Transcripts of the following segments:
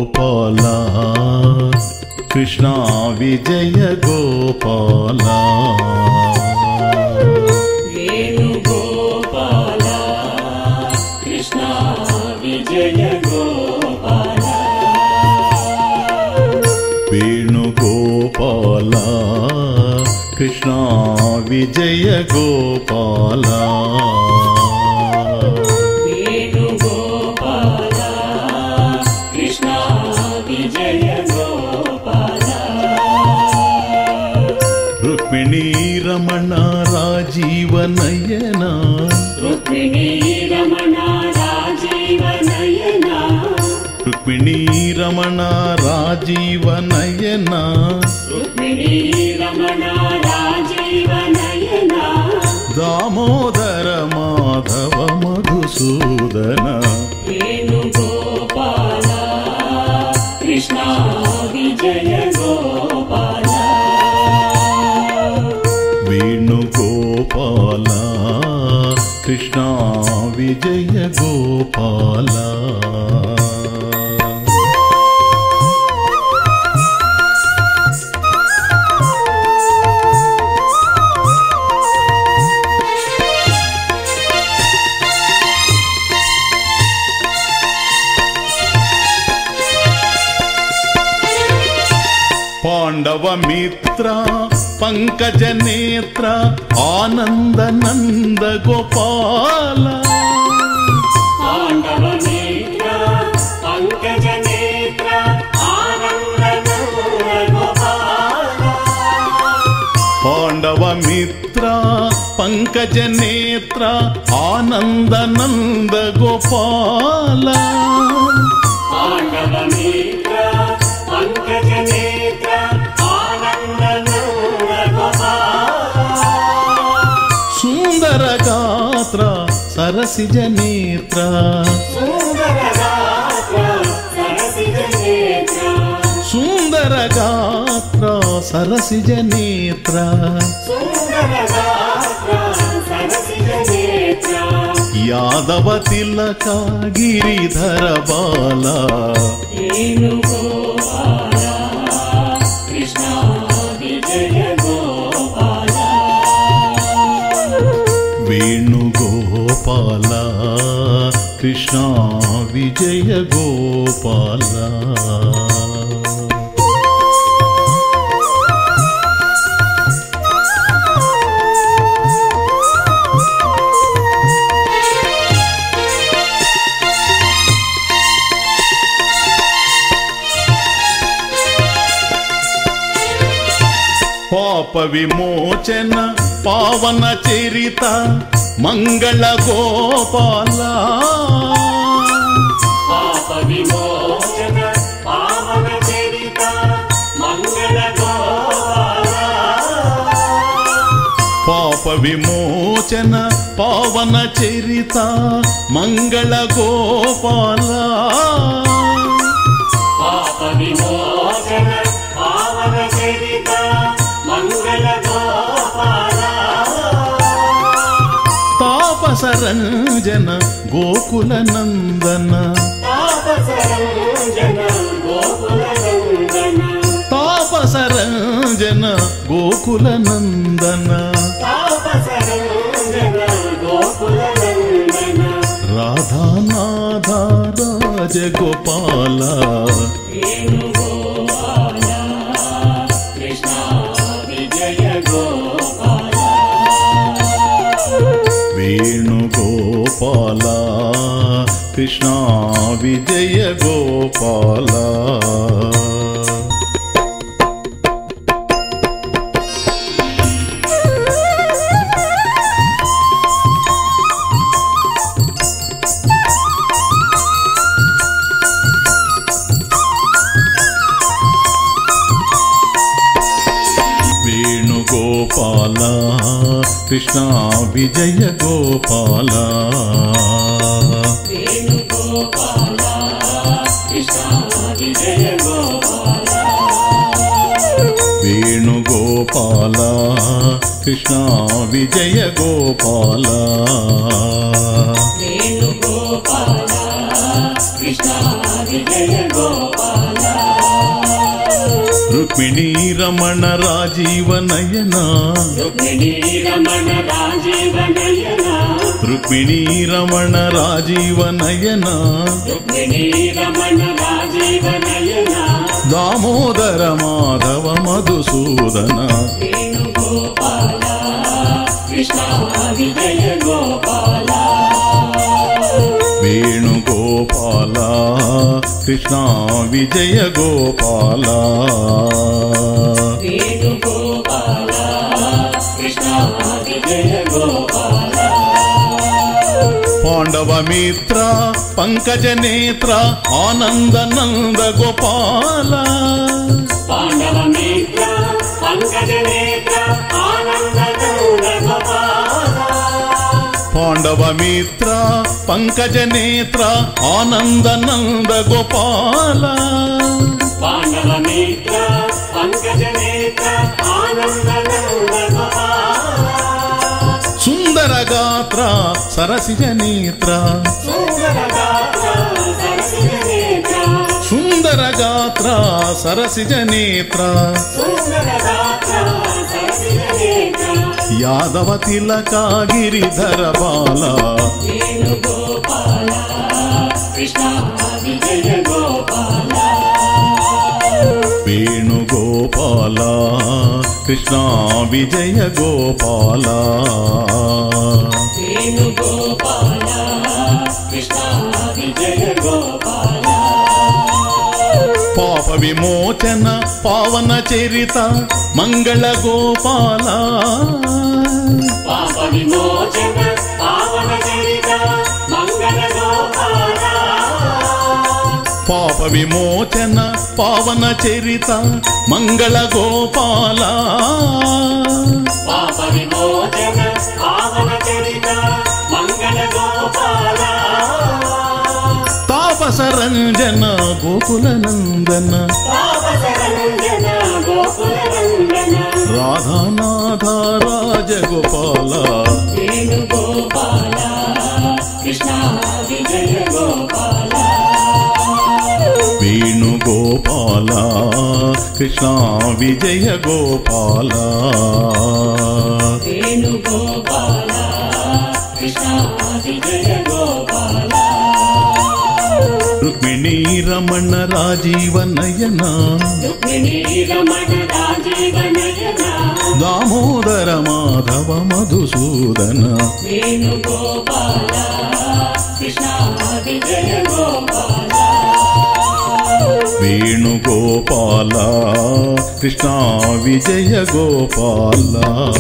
గోపాల కృష్ణ విజయ గోపాల వేణుగోపాల కృష్ణ విజయ గోపాల వేణుగోపాల కృష్ణ విజయ గోపాల వేణుగోపాల కృష్ణ విజయ గోపాల రుక్మిణీ రమణ రాజీవ నయన రుక్మిణీ రమణ రాజీవ నయన రుక్మిణీ రమణ రాజీవ నయన రుక్మిణీ రమణ రాజీవ నయన దామోదర మాధవ మధుసూదన వేణుగోపాల కృష్ణ విజయ గోపాల వేణుగోపాల కృష్ణ విజయ గోపాల పాండవ మిత్ర పంకజ నేత్ర ఆనంద నంద గోపాల పాండవ నేత్ర పంకజ నేత్ర ఆనంద గోపాల పాండవ మిత్ర పంకజ నేత్ర ఆనంద నంద గోపాల పాండవ నేత్ర పంకజ నేత్ర ఆనంద గోపాల సుందర గాత్ర సరసిజ నేత్ర సుందర గాత్ర సరసిజ నేత్ర సుందర గాత్ర సరసిజ నేత్ర సుందర గాత్ర సరసిజ నేత్ర యాదవ తిలక గిరిధర బాల వేణుగోపాల కృష్ణ విజయ గోపాల వేణుగోపాల కృష్ణ విజయ గోపాల పాప విమోచన పావన చరిత మంగళ గోపాల పాప విమోచన పావన చరిత మంగళ గోపాల పాప విమోచన పావన చరిత మంగళ గోపాల పాప విమోచన పావన చరిత మంగళ గోపాల తాపసరంజన గోకుల నందన తాపసరంజన గోకుల నందన తాపసరంజన గోకుల నందన తాపసరంజన గోకుల నందన రాధానాథ రాజగోపాల వేణుగోపాల కృష్ణ విజయ గోపాల వేణుగోపాల కృష్ణ విజయ గోపాల వేణుగోపాల కృష్ణ విజయ గోపాల వేణుగోపాల కృష్ణ విజయ గోపాల వేణుగోపాల కృష్ణ విజయ గోపాల వేణుగోపాల కృష్ణ విజయ గోపాల రుక్మిణీ రమణ రాజీవ నయన రుక్మిణీ రమణ రాజీవ నయన రుక్మిణీ రమణ రాజీవ నయన రుక్మిణీ రమణ రాజీవ నయన దామోదర మాధవ మధుసూదన వేణుగోపాల కృష్ణ విజయ గోపాల వేణుగోపాల కృష్ణ విజయ గోపాల వేణుగోపాల కృష్ణ విజయ గోపాల పాండవ మిత్ర పంకజ నేత్ర ఆనంద నంద గోపాల పాండవ మిత్ర పంకజ నేత్ర ఆనంద గోపాల పాండవ మిత్ర పంకజ నేత్ర ఆనంద నంద గోపాల పాండవ మిత్ర పంకజ నేత్ర ఆనంద గోపాల సుందర గాత్ర సరసిజ నేత్ర సుందర గాత్ర సరసిజ నేత్ర సుందర గాత్ర సరసిజ నేత్ర సుందర గాత్ర సరసిజ నేత్ర యాదవ తిలక గిరిధర బాల వేణుగోపాల కృష్ణ విజయ గోపాల వేణుగోపాల కృష్ణ విజయ గోపాల వేణుగోపాల కృష్ణ విజయ గోపాల పాప విమోచన పావన చరిత మంగళ గోపాల పాప విమోచన పావన చరిత మంగళ గోపాల పాప విమోచన పావన చరిత మంగళ గోపాల పాప విమోచన పావన చరిత మంగళ గోపాల తాపస రంజన గోకుల నందన తాపసరంజన గోకుల నందన రాధానాథ రాజగోపాల వేణుగోపాల కృష్ణ విజయ గోపాల వేణుగోపాల కృష్ణ విజయ గోపాల వేణుగోపాల కృష్ణ విజయ గోపాల రుక్మిణీ రమణ రాజీవ నయన రుక్మిణీ రమణ రాజీవ నయన దామోదర మాధవ మధుసూదన వేణుగోపాల కృష్ణ విజయ గోపాల వేణుగోపాల కృష్ణ విజయ గోపాల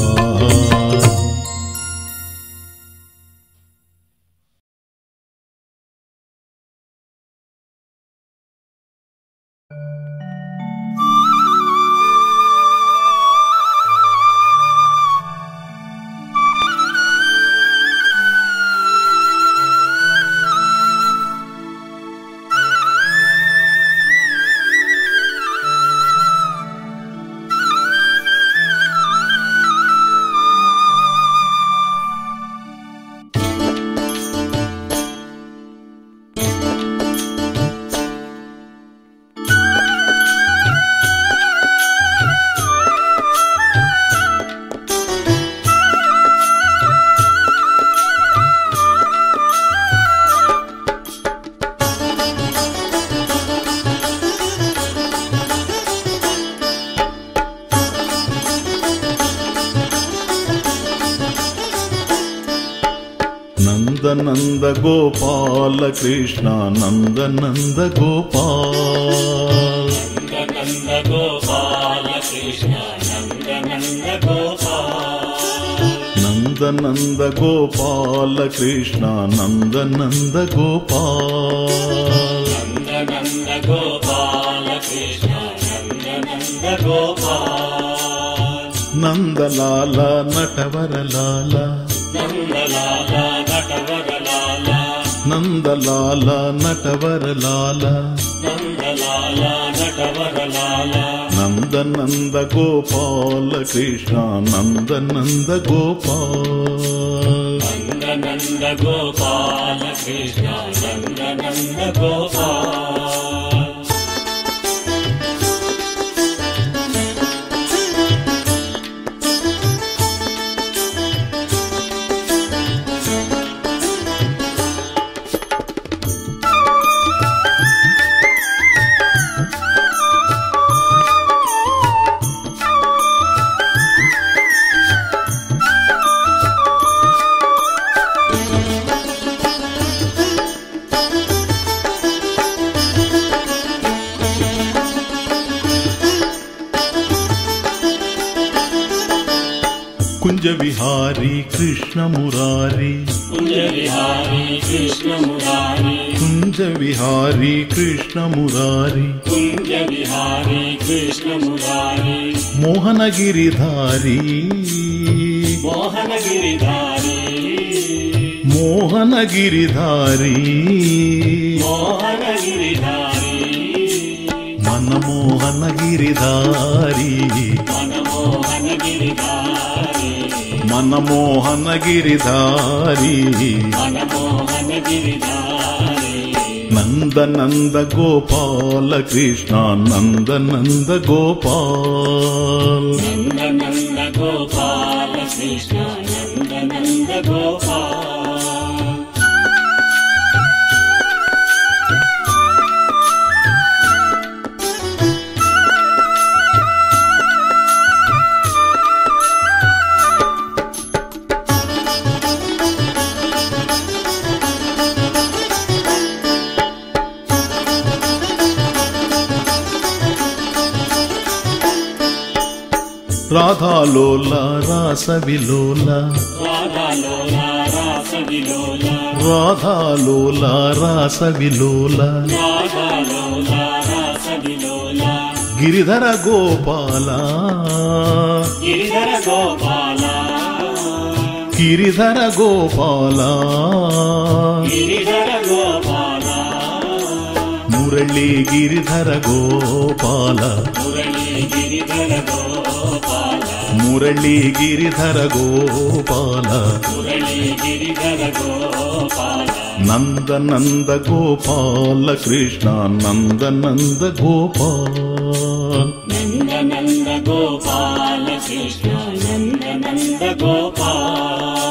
నంద నంద గోపాల కృష్ణ నంద నంద గోపాల్ నంద గోపాల కృష్ణ నంద నంద గోపాల నంద నంద గోపాల కృష్ణ నంద నంద గోపాల్ నంద నంద గోపాల కృష్ణ నంద నంద గోపాల నందలాల నటవరలాల నందలాల నటవరలాల నందలాల నటవరలాల నందలాల నటవరలాల నంద నంద గోపాల కృష్ణ నంద నంద గోపాల్ నంద నంద గోపాల కృష్ణ నంద నంద గోపాల విహారీ కృష్ణ మురారి కుంజ విహారీ కృష్ణ మురారి కుంజ విహారీ కృష్ణ మురారి కుంజ విహారీ కృష్ణ మురారి మోహన గిరిధారి మోహన గిరిధారి మోహన గిరిధారి మోహన గిరిధారి మనమోహన గిరిధారి మనమోహన గిరిధారి మనమోహన గిరిధారి మనమోహన గిరిధారి నంద నంద గోపాల కృష్ణ నంద నంద గోపాల్ నంద నంద గోపాల కృష్ణ నంద నంద గోపాల రాధాలోల రాస విలోల రాధాలోల రాస విలోల రాధాలోల రాస విలోల రాధాలోల రాస విలోల గిరిధర గోపాల గిరిధర గోపాల గిరిధర గోపాల గిరిధర గోపాల మురళి గిరిధర గోపాల మురళి గిరిధర గోపాల మురళి గిరిధర గోపాల మురళి గిరిధర గోపాల నంద నంద గోపాల కృష్ణ నంద నంద గోపాల్ నంద నంద గోపాల కృష్ణ నంద నంద గోపాల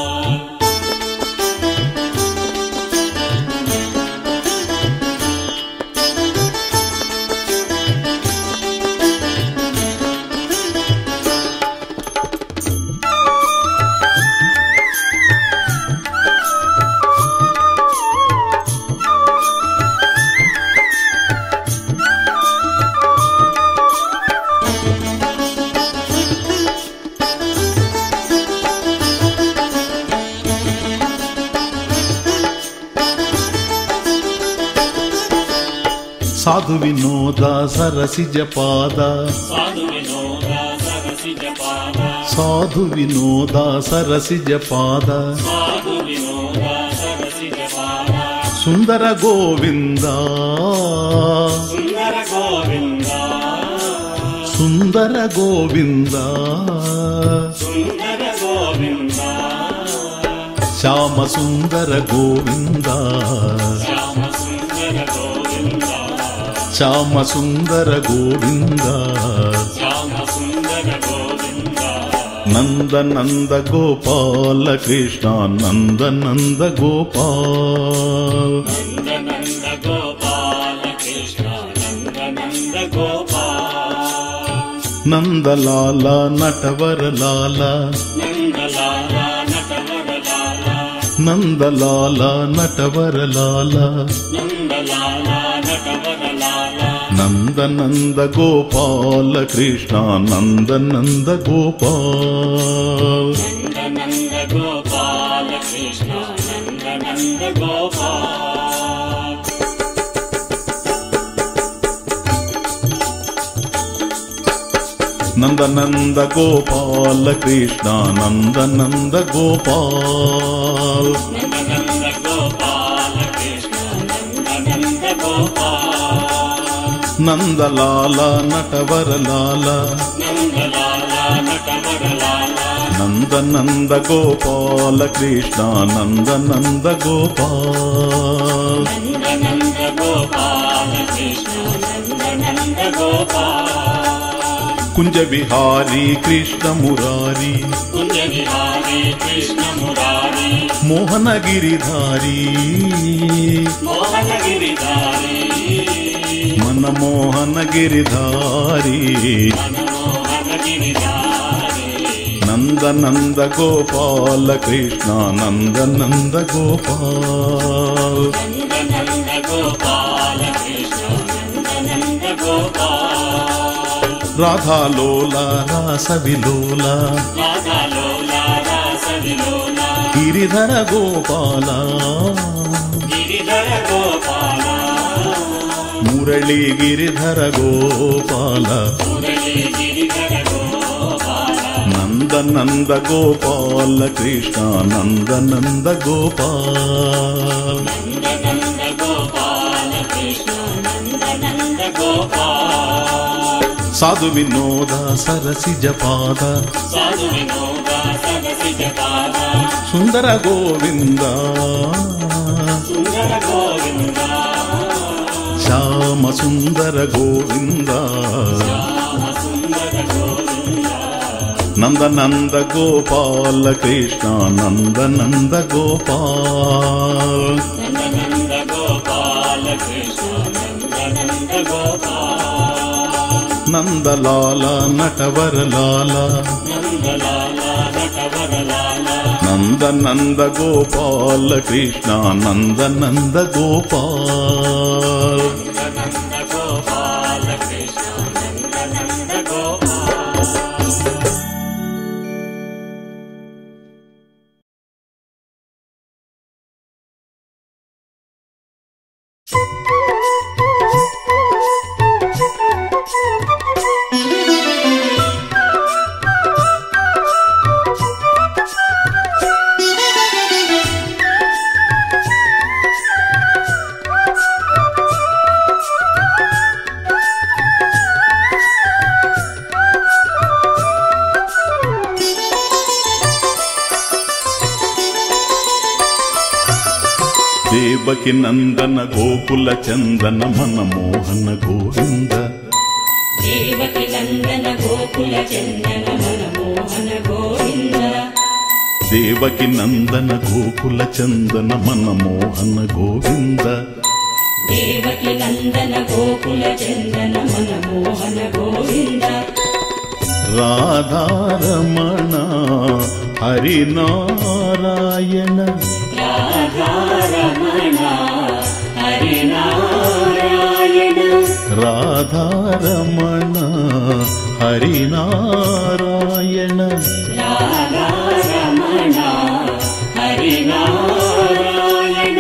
సాధు వినోద సరసిజ పాద సాధు వినోద సరసిజ పాద సాధు వినోద సరసిజ పాద సాధు వినోద సరసిజ పాద సుందర గోవింద సుందర గోవింద సుందర గోవింద సుందర గోవింద శ్యామ సుందర గోవింద శ్యామ సుందర గోవింద శ్యామ సుందర గోవింద శ్యామ సుందర గోవింద నంద నంద గోపాల కృష్ణ నంద నంద గోపాల్ నంద నంద గోపాల కృష్ణ నంద నంద గోపాల నందలాల నటవరలాల నందలాల నటవరలాల నందలాల నటవరలాల నందలాల నటవరలాల నంద నంద గోపాల కృష్ణ నంద నంద గోపాల్ నంద నంద గోపాల కృష్ణ నంద నంద గోపాల నంద నంద గోపాల కృష్ణ నంద నంద గోపాల్ నంద నంద గోపాల కృష్ణ నంద నంద గోపాల నందలాల నటవరలాల నందలాల నటవరలాల నంద నంద గోపాల కృష్ణ నంద నంద గోపాల్ నంద నంద గోపాల కృష్ణ నంద నంద గోపాల కుంజ విహారీ కృష్ణ మురారి కుంజ విహారీ కృష్ణ మురారి మోహన గిరిధారి మోహన గిరిధారి మనమోహన గిరిధారి మనమోహన గిరిధారి నంద నంద గోపాల కృష్ణ నంద నంద గోపాల్ నంద నంద గోపాల కృష్ణ నంద నంద గోపాల రాధాలోల రాస విలోల రాధాలోల గిరిధర గోపాల గిరిధర గోపాల మురళి గిరిధర గోపాల మురళి గిరిధర గోపాల నంద నంద గోపాల కృష్ణ నంద నంద గోపాల నంద నంద గోపాల కృష్ణ నంద నంద గోపాల సాధు వినోద సరసిజ పాద సాధు వినోద సదసి జపాద సుందర గోవింద సుందర గోవింద శ్యామ సుందర గోవింద రామ సుందర గోవింద నంద నంద గోపాల కృష్ణ నంద నంద గోపాల్ నంద నంద గోపాల కృష్ణ నంద నంద గోపాల నందలాల నటవరలాల నందలాల నటవరలాల నంద నంద గోపాల కృష్ణ నంద నంద గోపాల్ నంద గోపాల కృష్ణ నంద నంద గోపాల దేవకి నందన గోకుల చందన మనమోహన గోవింద దేవకి నందన గోకుల చందన మనమోహన గోవింద దేవకి నందన గోకుల చందన మనమోహన గోవింద దేవకి నందన గోకుల చందన మనమోహన గోవింద రాధారమణ హరినారాయణ రాధారమణ హరినారాయణ రాధారమణ హరినారాయణ రాధారమణ హరినారాయణ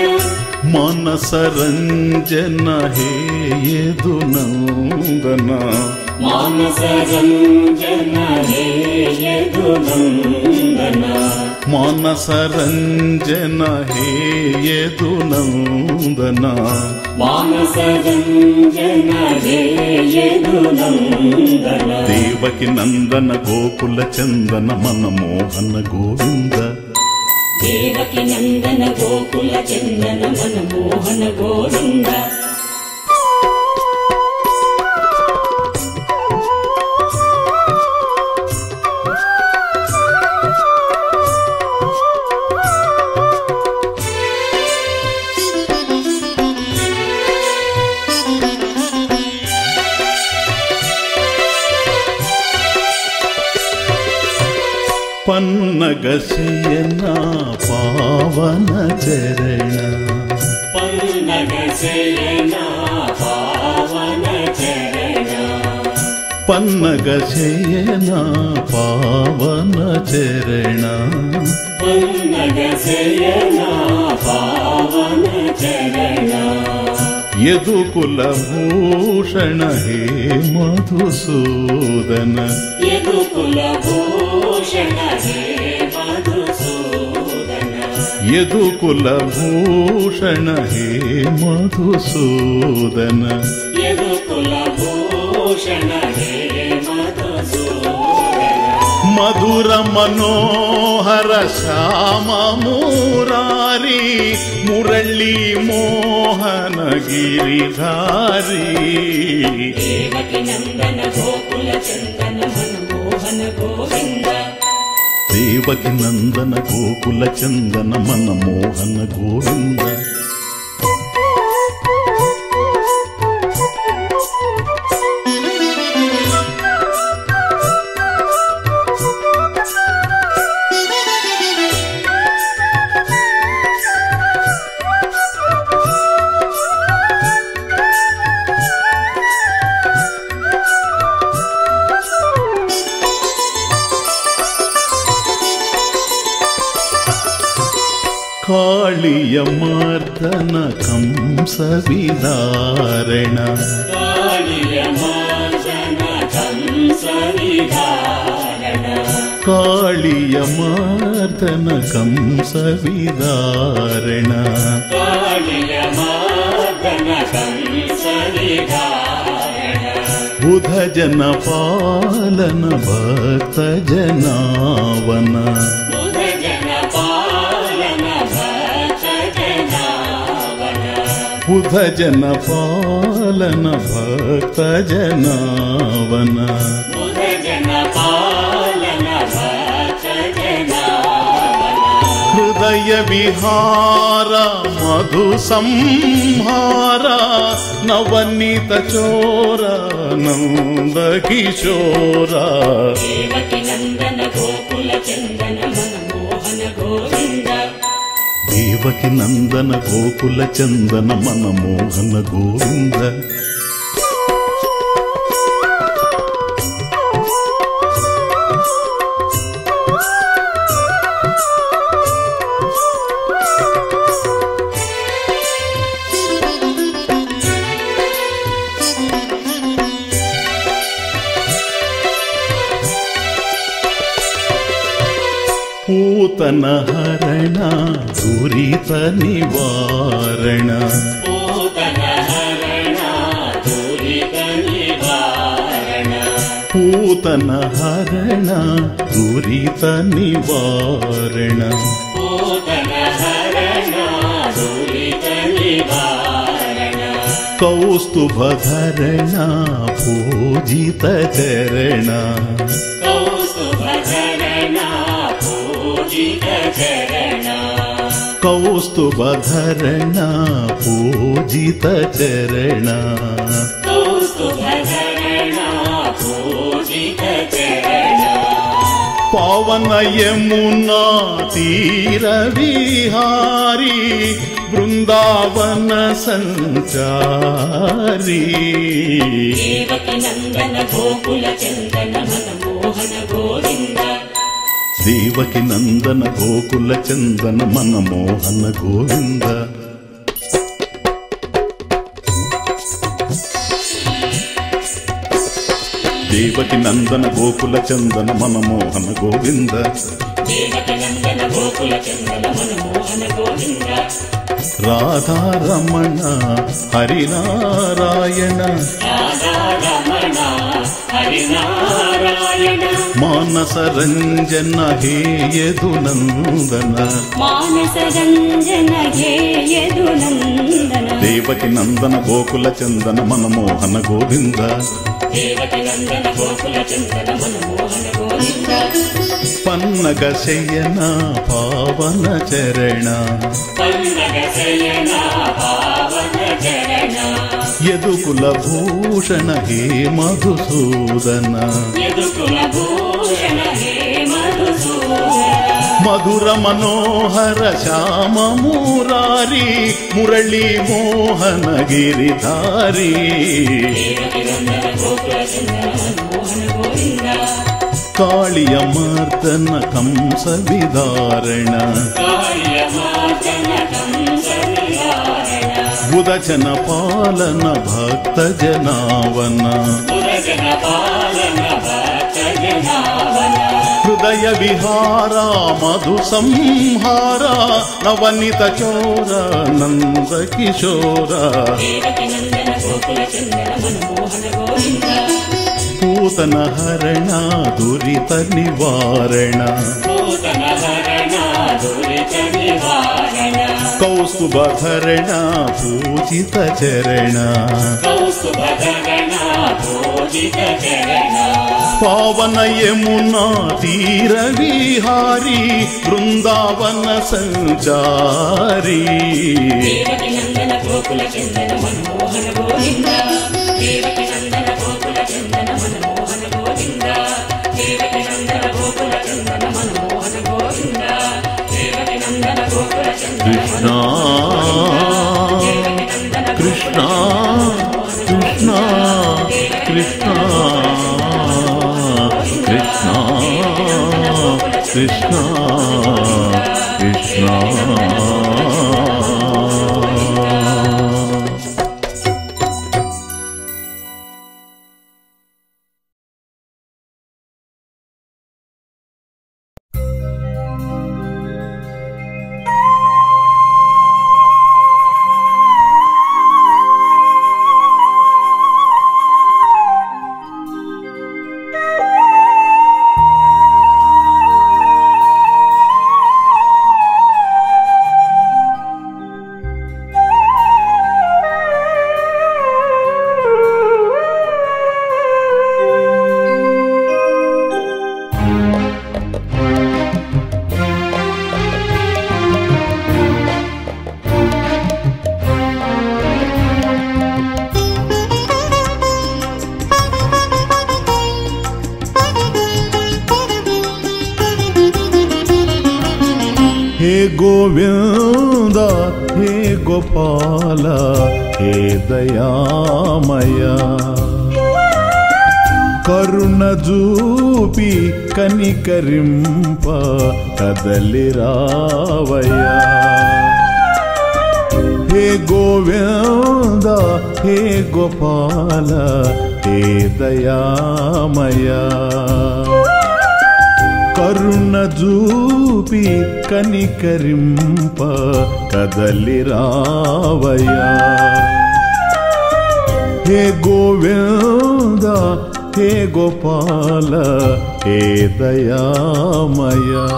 మనసరంజన హే యదునందన మానసరంజన హే యదునందన మనసరంజన హే యదునందన మానసరంజన హే యదునందన దేవకి నందన గోకుల చందన మనమోహన గోవింద దేవకి నందన గోకుల చందన మనమోహన గోవింద పన్నగశయన పావన చరణ పన్నగ శయన పావన చరణ పన్నగశయన పావన చరణ పన్నగ శయన పావన చరణ యదుకుల భూషణ హే మధుసూదన యదుకుల భూషణ హే మధుసూదన యదుకుల భూషణ హే మధుసూదన యదుకుల భూషణ హే మధుసూదన మధుర మనోహర శ్యామ మురారి మురళి మోహన గిరిధారి దేవకి నందన గోకుల చందన మనమోహన గోవింద దేవకి నందన గోకుల చందన మనమోహన గోవింద కాళియ మర్దన కంస విదారణ కాళియమార్జన కంస విధారణ కాళియ మర్దన కంస విదారణ కాళియమార్జన కంస విధారణ బుధ జన పాలన భక్త జనావన బుధ జన పాలన భక్త జనావన బుధ జన పాలన భక్త జనావన బుధ జన పాలన భక్త జనావన హృదయ విహార మధు సంహార నవనీత చోర నంద కిశోర దేవకి నందన గోకుల చందన మనమోహన గోవింద దేవకి నందన గోకుల చందన మనమోహన గోవింద పూతన హరణ దురిత నివారణ పూతన హరణ దురిత నివారణ పూతన హరణ దురిత నివారణ పూతన హరణ దురిత నివారణ కౌస్తుభధరణ పూజిత చరణ కౌస్తుభధరణ పూజిత చరణ కౌస్తుభధరణ పూజిత చరణ కౌస్తుభధరణ పూజిత చరణ పవన యమునా తీర విహారీ బృందావన సంచారీ దేవకి నందన గోకుల చందన మనమోహన గోవింద దేవకి నందన గోకుల చందన మనమోహన గోవింద దేవకి నందన గోకుల చందన మనమోహన గోవింద దేవకి నందన గోకుల చందన మనమోహన గోవింద రాధారమణ హరినారాయణ రాధారమణ హరినారాయణ మానస రంజన హే యదునందన మానస రంజన ఘేయదు నందన దేవకి నందన గోకుల చందన మనమోహన గోవింద దేవకి నందన గోకుల చందన మనమోహన గోవింద పన్నగ శయన పావన చరణ పన్నగ శయన పావన చరణ యదుకుల భూషణ హే మధుసూదన యదుకుల భూషణ హే మధుసూదన మధుర మనోహర శ్యామ మురారి మురళీ మోహన గిరిధారి దేవకి నందన గోకుల చందన మనమోహన గోవింద కాళియ మర్దన కంస విదారణ కార్యమార్జన కంస నివారణ బుధజన పాలన భక్త జనావన పురజన పాలన భక్త జనావన హృదయ విహార మధు సంహార నవనిత చోర నంద కిశోర దేవకి నందన గోకుల చందన మనమోహన గోవింద పూతన హరణ దురిత నివారణ నూతన హరణ దురిత నివారణ కౌస్తుభధరణ పూజిత చరణ కౌస్తుభధరణ పూజిత చరణ పావన యమునా తీర విహారీ బృందావన సంచారీ దేవకి నందన గోకుల చందన మనమోహన గోవింద దేవకి నందన గోకుల చందన మనమోహన గోవింద దేవకి నందన గోకుల చందన మనమోహన గోవింద దేవకి నందన గోకుల చందన కృష్ణ కృష్ణ కృష్ణ కృష్ణ కృష్ణ కృష్ణ కృష్ణ గోవింద హే గోపాల హే దయామయ కరుణ జూపి కనికరింప కదలి రావయ్యా హే గోవింద హే గోపాల హే దయామయ కరుణ జూపి కనికరింప కదలి రావయ్యా హే గోవింద హే గోపాల హే దయామయా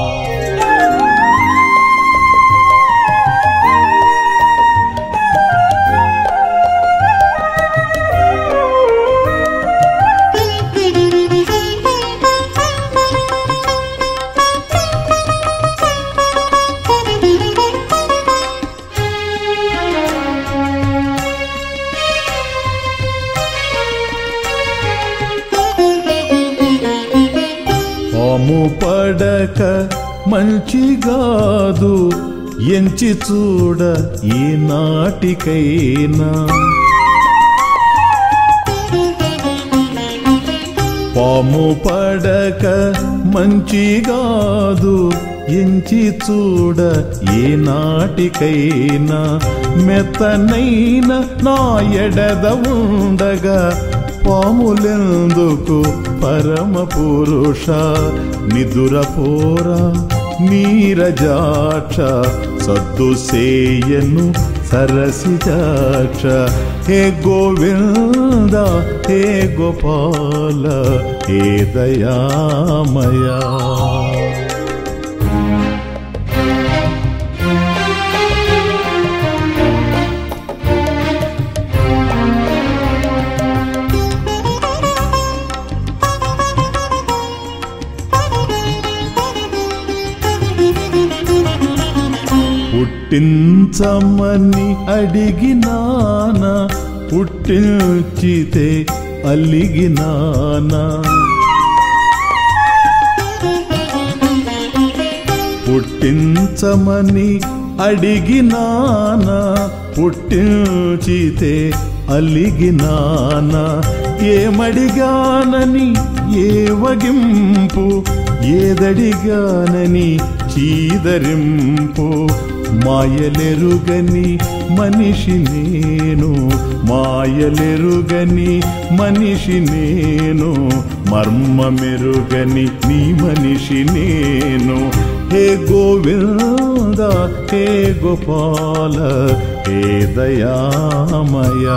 పాము పడక మంచిగాదు ఎంచి చూడ ఈ నాటికైనా పాము పడక మంచిగాదు ఎంచి చూడ ఏ నాటికైనా మెత్తనైన నా ఎడద ఉండగా పాములెందుకు పరమ పురుష నిదుర పోరా నీరజాక్ష సద్దు సేయను సరసిజాక్ష హే గోవింద హే గోపాల హే దయామయా పుట్టించమని అడిగినానా పుట్టించితే అలిగినానా పుట్టించమని అడిగినానా పుట్టించితే అలిగినానా ఏమడిగానని ఏ వగింపు ఏదడిగానని చీదరింపు మాయలెరుగని మనిషి నేను మాయలెరుగని మనిషి నేను మర్మమెరుగని నీ మనిషి నేను హే గోవింద హే గోపాల హే దయామయా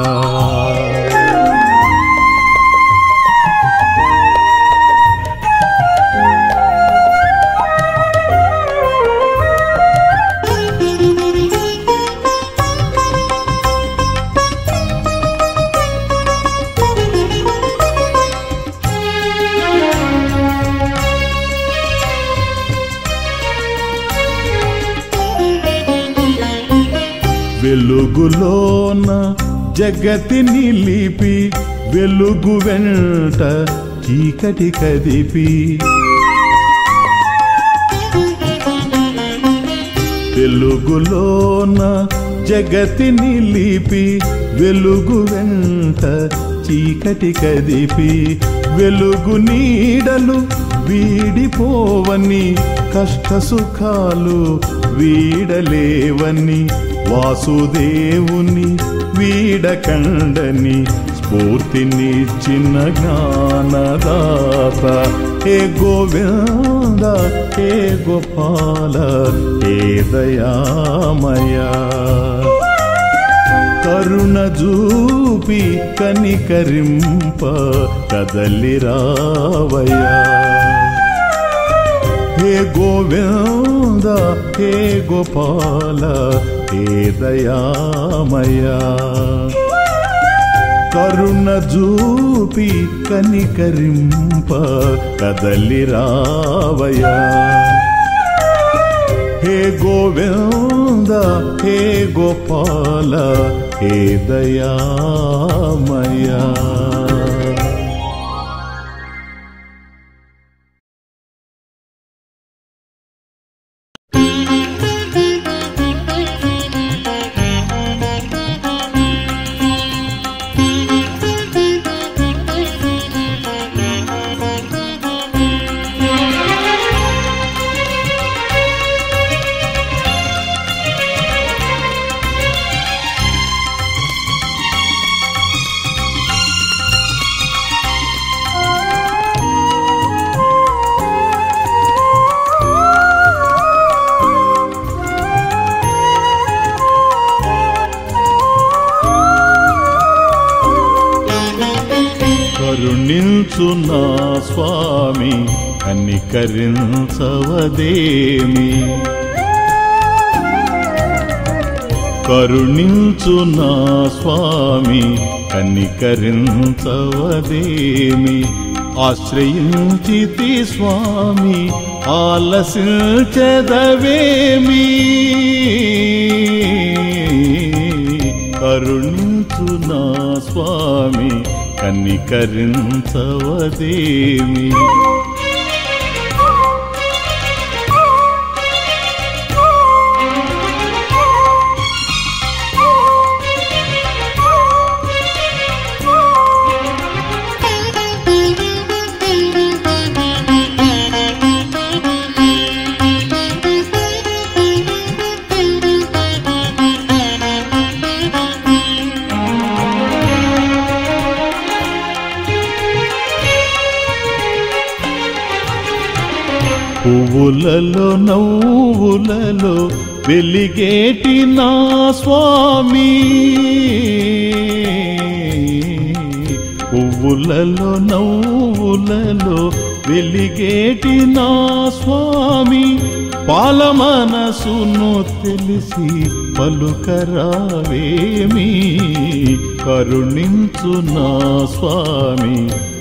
వెలుగులోన జగతి నిలిపి వెలుగు వెంట చీకటి కదిపి వెలుగులోన జగతి నిలిపి వెలుగు వెంట చీకటి కదిపి వెలుగు నీడలు వీడిపోవని కష్ట సుఖాలు వీడలేవని వాసుదేవుని వీడకండని స్ఫూర్తినిచ్చిన జ్ఞానదాత హే గోవింద హే గోపాల హే దయామయా కరుణ జూపి కనికరింప కదలి రావయ్యా హే గోవింద హే గోపాల హే దయామయా కరుణ జూపి కనికరింప కదలి రావయ్యా హే గోవింద హే గోపాల హే దయామయా కరుణించు నా స్వామి కనికరించవదేమి కరుణించు నా స్వామి కనికరించవదేమి ఆశ్రయించితి స్వామి ఆలసించదవేమి కరుణించు నా స్వామి కనికరించవదేమి పువ్వులలో నవ్వులలో వెలిగేటి నా స్వామి పువ్వులలో నవ్వులలో వెలిగేటి నా స్వామి పాల మనసును తెలిసి పలుకరావేమి కరుణించు నా స్వామి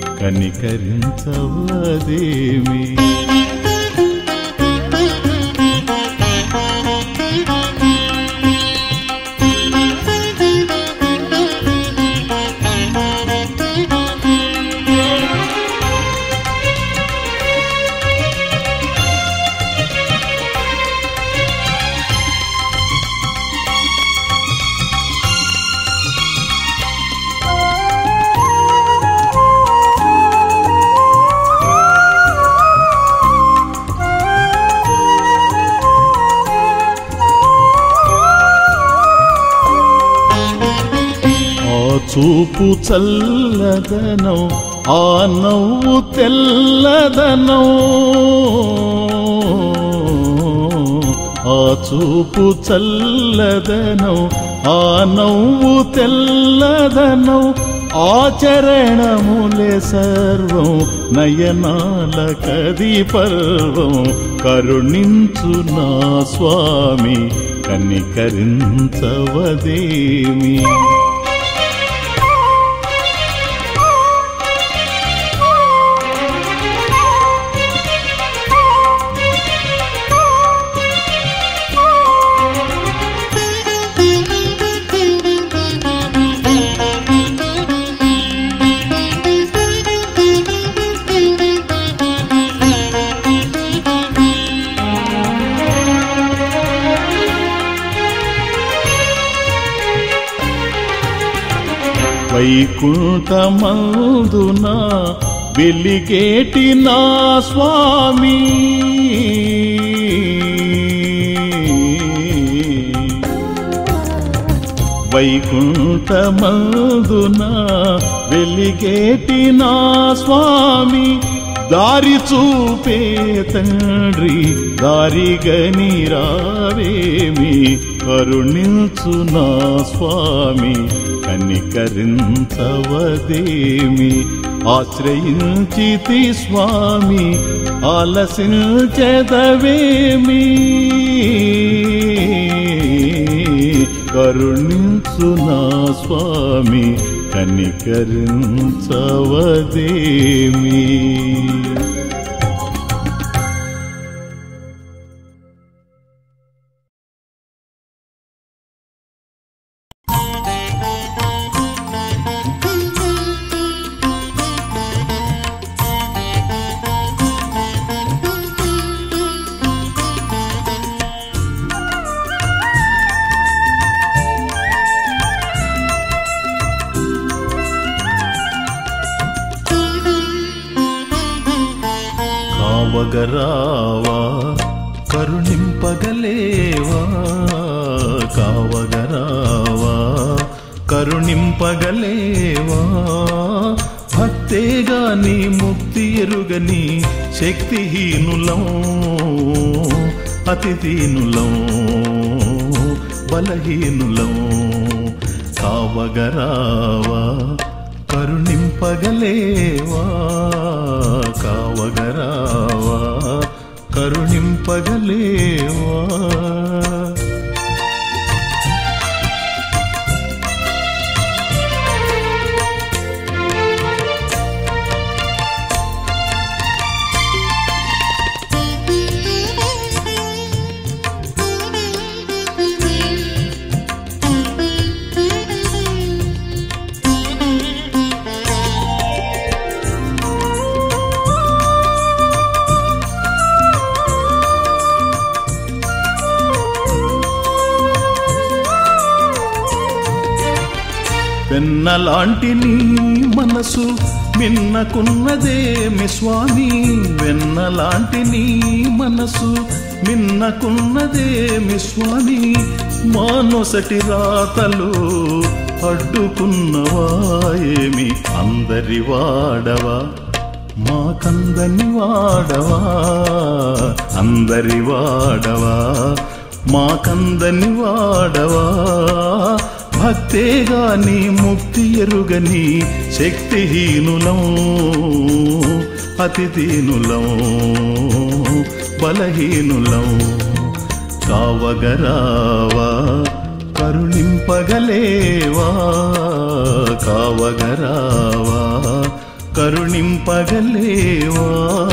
కనికరించవదేమి ఆ చూపు చల్లదనం ఆ నవ్వు తెల్లదనం ఆ చూపు చల్లదనం ఆ నవ్వు తెల్లదనం ఆచరణములే సర్వం నయనాల కది పర్వం కరుణించు నా స్వామి కనికరించవదేమి వైకుంఠమందున వెలిగేటి నా స్వామి వైకుంఠమందున వెలిగేటి నా స్వామి దారి చూపే తండ్రి దారిగని రావేమి కరుణించు నా స్వామి కనికరించవదేమి ఆశ్రయించితి స్వామి ఆలసించదవేమి కరుణించు నా స్వామి కనికరించవదేమి కావగరావా కరుణింపగలేవా కావగరావా కరుణింపగలేవా భక్తేగా నీ ముక్తి ఎరుగని శక్తిహీనులం అతిథీనులం బలహీనులం కావగరావా కరుణింపగలేవా కావగరావా కరుణింపగలేవా వెన్నలాంటి నీ మనసు మిన్నకున్నదేమి స్వామి వెన్నలాంటి నీ మనసు మిన్నకున్నదేమి స్వామి మానొసటి రాతలు అడ్డుకున్నవా ఏమి అందరి వాడవా మాకందని వాడవా అందరి వాడవా మాకందని వాడవా భక్తేగా నీ ముక్తి ఎరుగని శక్తిహీనులం అతి దీనులం బలహీనులం కావగరావా కరుణింపగలేవా కావగరావా కరుణింపగలేవా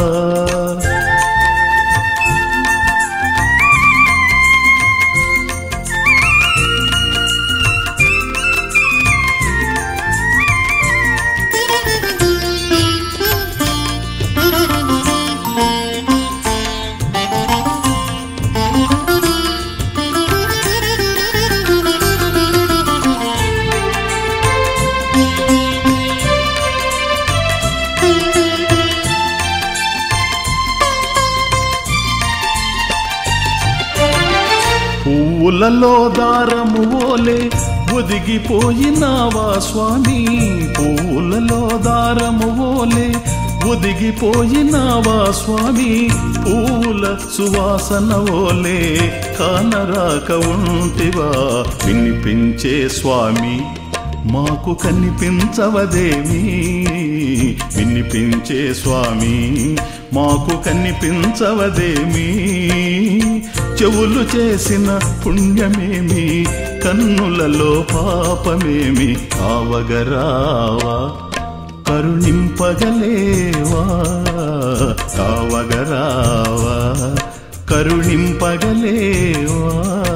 పువ్వులలో దారము ఓలే ఒదిగిపోయినావా స్వామి పువ్వులలో దారము ఓలే ఒదిగిపోయినావా స్వామి పూల సువాసన ఓలే కానరాక ఉంటివా వినిపించే స్వామి మాకు కనిపించవదేమి వినిపించే స్వామి మాకు కనిపించవదేమి చెవులు చేసిన పుణ్యమేమి కన్నులలో పాపమేమి కావగరావా కరుణింపగలేవా కావగరావా కరుణింపగలేవా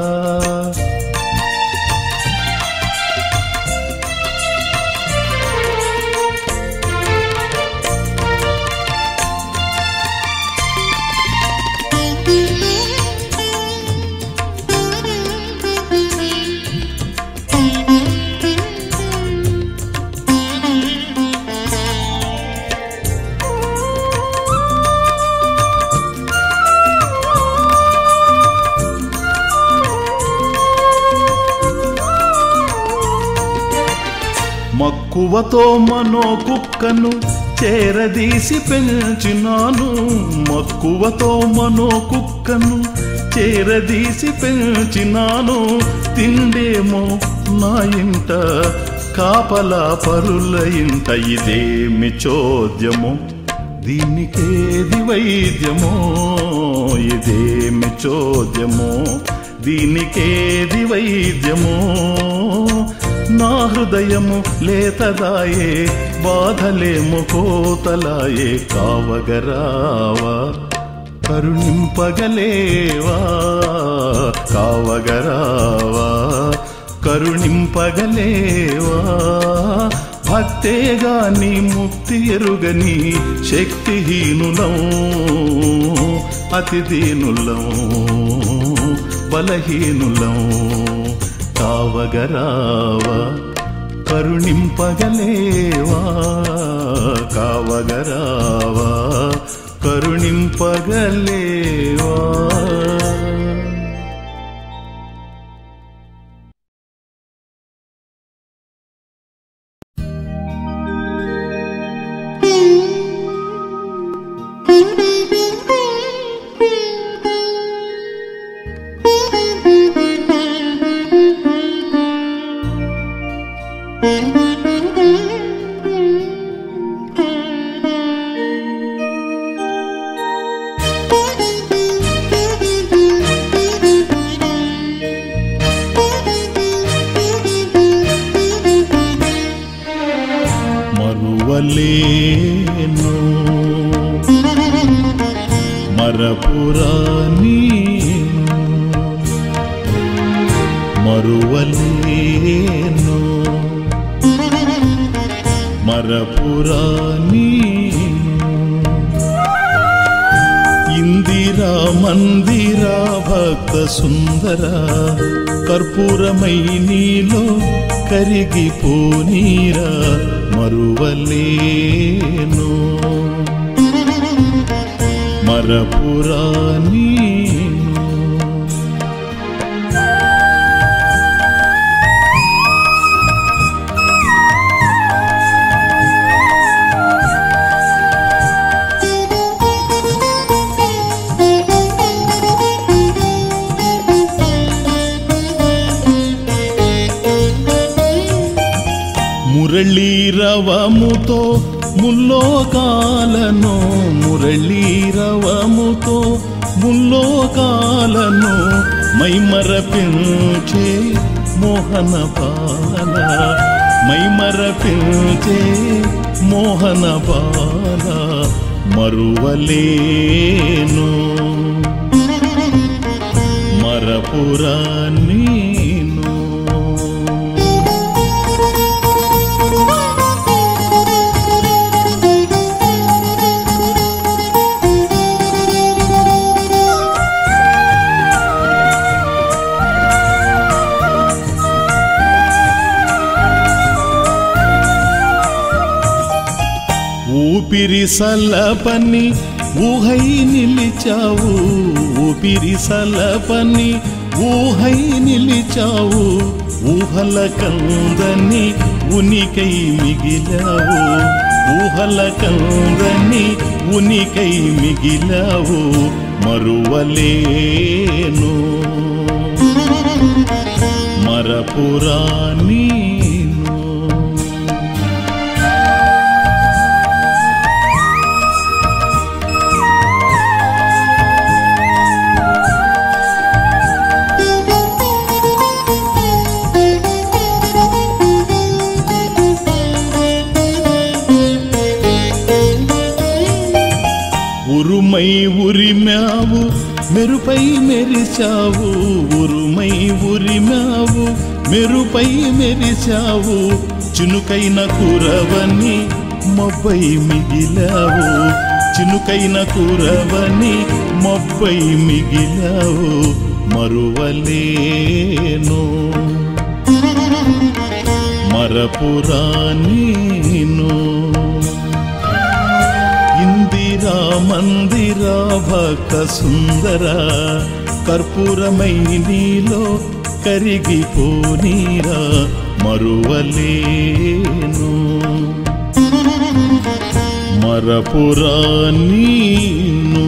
మక్కువతో మనో కుక్కను చేరదీసి పెంచినాను మక్కువతో మనో కుక్కను చేరదీసి పెంచినాను తిండేమో నా ఇంట కాపలా పరుల ఇంట ఇదేమి చోద్యము దీనికేది వైద్యమో ఇదేమి చోద్యమో దీనికేది వైద్యమో నా హృదయము లేతదాయే బాధలేము కోతలాయే కావగరావా కరుణింపగలేవా కావగరావా కరుణింపగలేవా భక్తేగా నీ ముక్తి ఎరుగని శక్తిహీనులం అతి దీనులం బలహీనులం కావగరావా కరుణింపగలేవా కావగరావా కరుణింపగలేవా Thank you. మరువలేను మరపురాని మరువలేను మరపురాని ఇందిరా మందిరా భక్త సుందర కర్పూరమై నీలో కరిగిపోనీరా మరువలేను మరపురాని మురళీరవముతో ముల్లోకాలను మురళీరవముతో ముల్లోకాలను మైమరపించే మోహన బాల మైమరపించే మోహన బాల మరువలేను మరపురా నీను ఊపిరి సలపని ఊహై నిలిచావు ఊపిరి సలపని ఊహై నిలిచావు ఊహల కందని ఉనికై మిగిలావు ఊహల కందని ఉనికై మిగిలావు మరువలేను మరపురా నీను ఉరుమై ఉరిమావు మెరుపై మెరిచావు ఉరుమై ఉరిమావు మెరుపై మెరిచావు చినుకైన కురవని మొబ్బై మిగిలావు చినుకైన కురవని మొబ్బై మిగిలావు మరువలేను మరపురా నీను ఇందిరా మందిరా భక్త సుందర కర్పూరమై నీలో కరిగిపోనీరా మరువలేను మరపురా నీను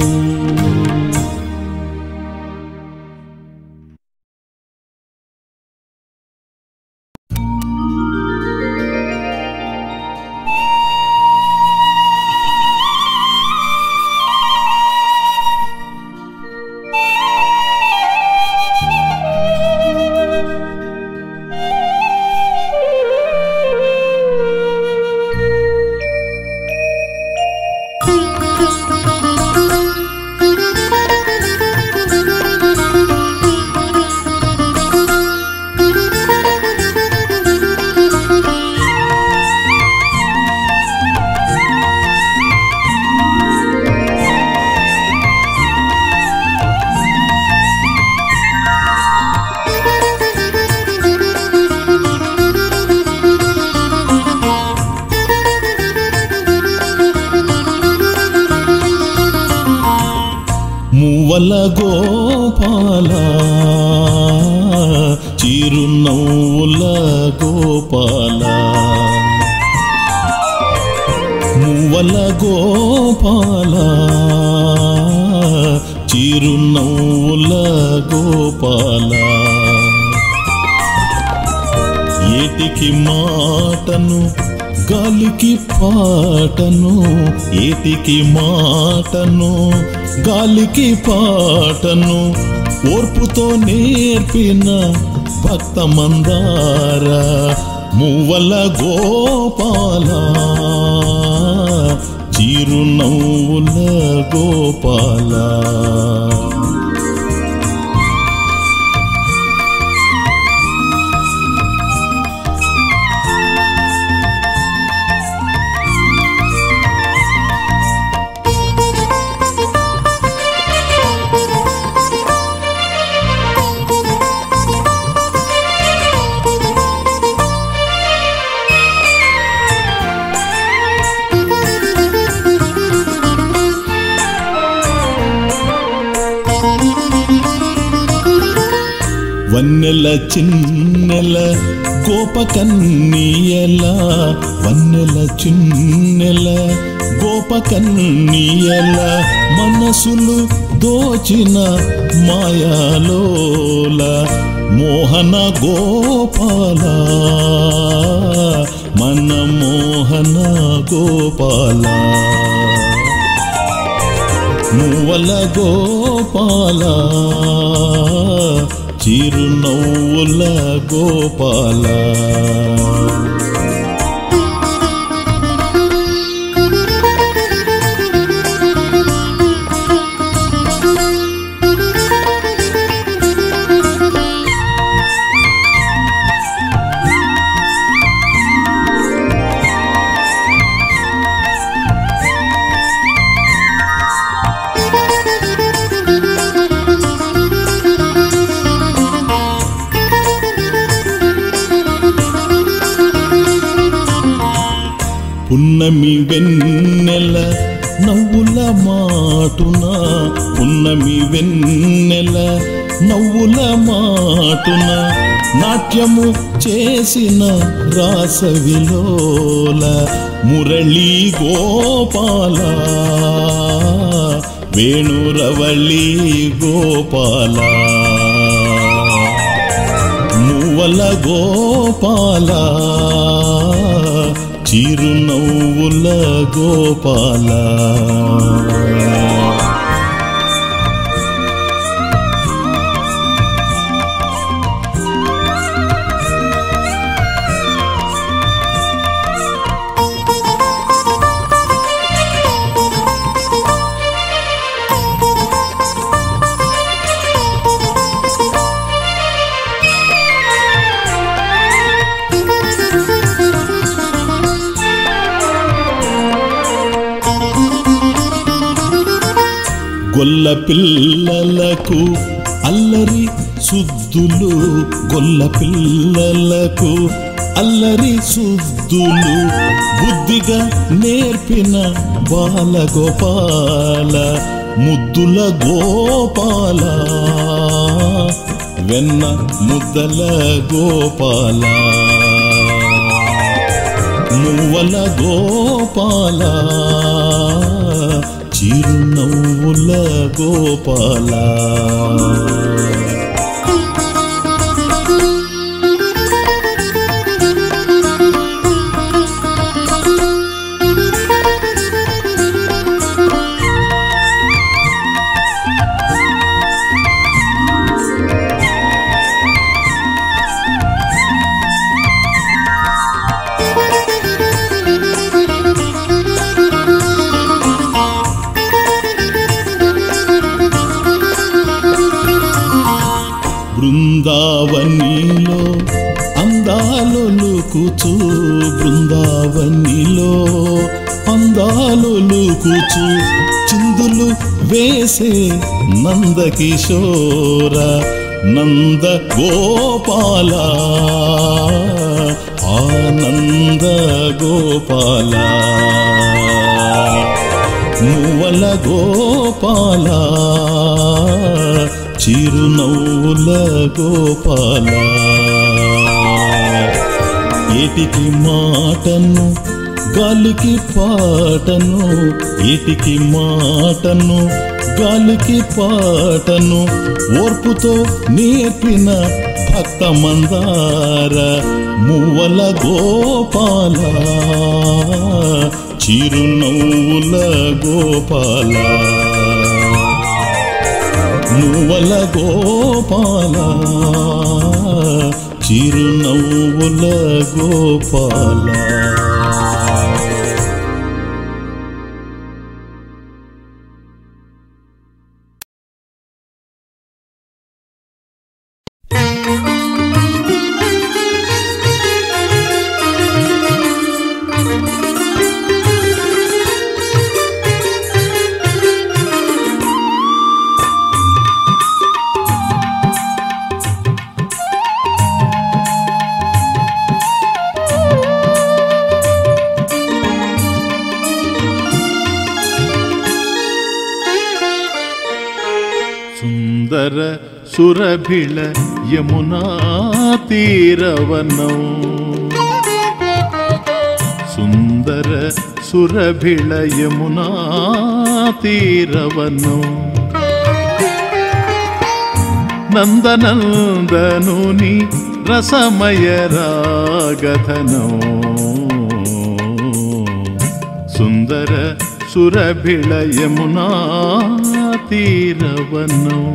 మువ్వల గోపాల చిరునవ్వుల గోపాల మువ్వల గోపాల చిరునవ్వుల గోపాల ఏటికి మాటను గాలికి పాటను ఏటికి మాటను గాలికి పాటను ఓర్పుతో నేర్పిన భక్త మందార మువ్వల గోపాల చిరునవ్వుల గోపాల వన్నెల చిన్నెల గోపకన్నీయల వన్నెల చిన్నెల గోపకన్నీయల మనసులు దోచిన మాయాలోల మోహన గోపాల మన మోహన గోపాల మువ్వల గోపాల చిరునవ్వుల గోపాల పున్నమి వెన్నెల నవ్వుల మాటున పున్నమి వెన్నెల నవ్వుల మాటున నాట్యము చేసిన రాసవిలోల మురళీ గోపాల వేణురవళి గోపాల మువ్వల గోపాల చిరునవ్వుల గోపాల గొల్ల పిల్లలకు అల్లరి సుద్దులు గొల్ల పిల్లలకు అల్లరి సుద్దులు బుద్ధిగా నేర్పిన బాలగోపాల ముద్దుల గోపాల వెన్న ముద్దల గోపాల మువ్వల గోపాల చిరునవ్వుల గోపాల బృందావనిలో అందాలొలుకుచు బృందావనిలో అందాలొలుకుచు చిందులు వేసే నందకిశోర నంద గోపాల ఆనంద గోపాల మువ్వల గోపాల చిరునవ్వుల గోపాల ఏటికి మాటను గాలికి పాటను ఏటికి మాటను గాలికి పాటను ఓర్పుతో నేర్పిన భక్త మందార మువ్వల గోపాల చిరునవ్వుల గోపాల మువ్వల గోపాల చిరునవ్వుల గోపాల సుందర సురభిళ యమునా తీరవనం సుందర సురభిళ యమునా తీరవనం నందనందనుని రసమయ రాగధనం సుందర సురభిళ యమునా తీరవనం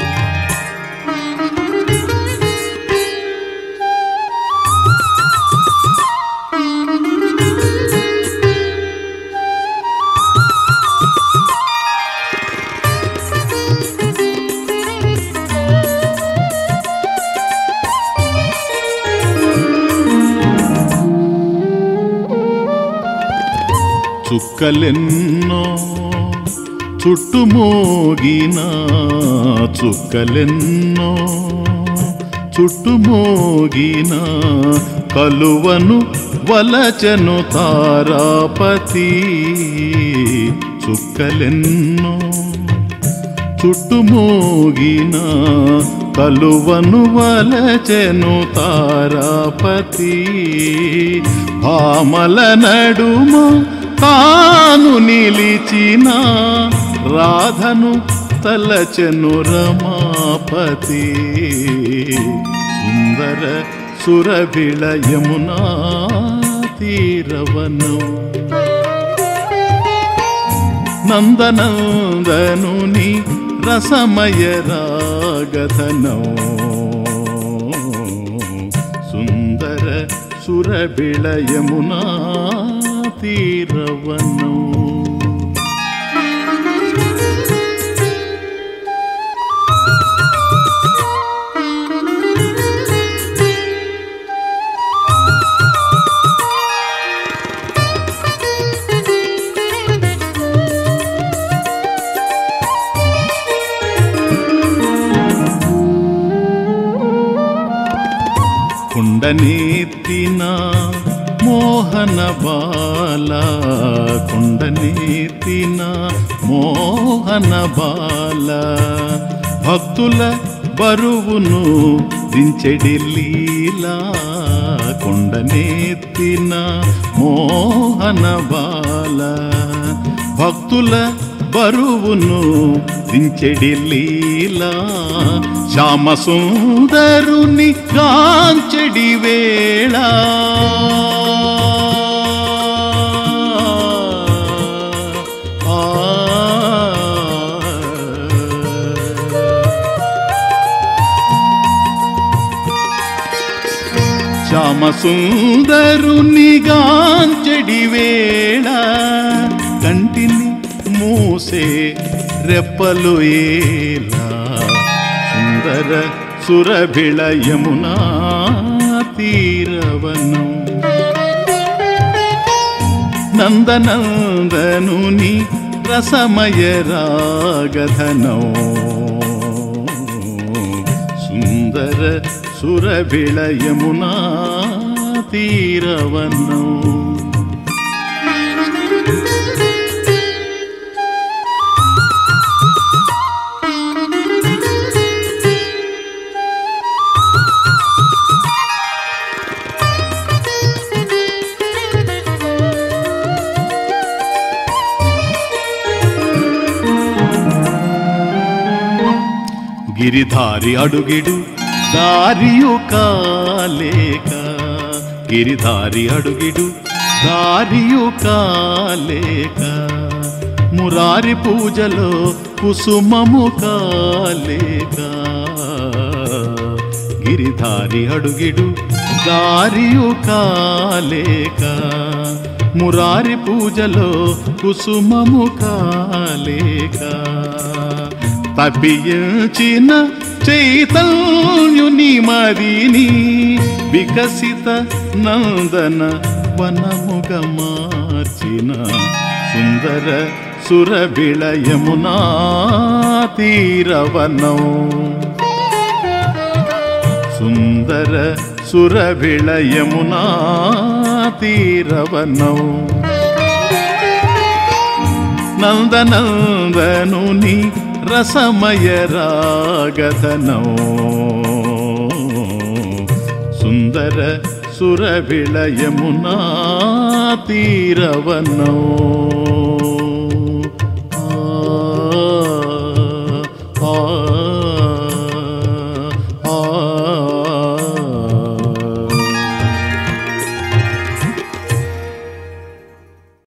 చుక్కలెన్నో చుట్టుమోగిన చుక్కలెన్నో చుట్టుమోగిన కలువను వలచను తారాపతి చుక్కలెన్నో చుట్టుమోగిన కలువను వలచెను తారాపతి భామల నడుమ తాను నిలిచిన రాధను తలచెను రమాపతి సుందర సురభిళ యమునా తీరవనం నందనందనుని రసమయ రాగధనం సుందర సురబిళ యమునా తీరవనం కుండనెత్తిన మోహన బాల కుండనెత్తిన మోహన బాల భక్తుల బరువును దించెడి లీలా కొండనెత్తిన మోహన బాల భక్తుల బరువును దించెడి లీలా శ్యామ సుందరుని కాంచెడి వేళ శ్యామ సుందరుని గాంచెడి వేళ కంటిని మూసే రెప్పలు ఏలా సుందర సురభిళ యమునా తీరవనం నందనందనుని రసమయ రాగధనం సుందర సురభిళ యమునా తీరవనం గిరిధారి అడుగిడు దారియు కాలేక గిరిధారి అడుగిడు దారియు కాలేక మురారి పూజలో కుసుమము కాలేక గిరిధారి అడుగిడు దారియు కాలేక మురారి పూజలో కుసుమము కాలేక తప్పించిన చైతన్యుని మదిని వికసిత నందన వనముగా మార్చిన సుందర సురబిళయమునా తీరవనం సుందర సురవిళయమునా తీరవనం నందనందనుని రసమయ రాగధనం సుందర సురవిళయమునా తీరవనం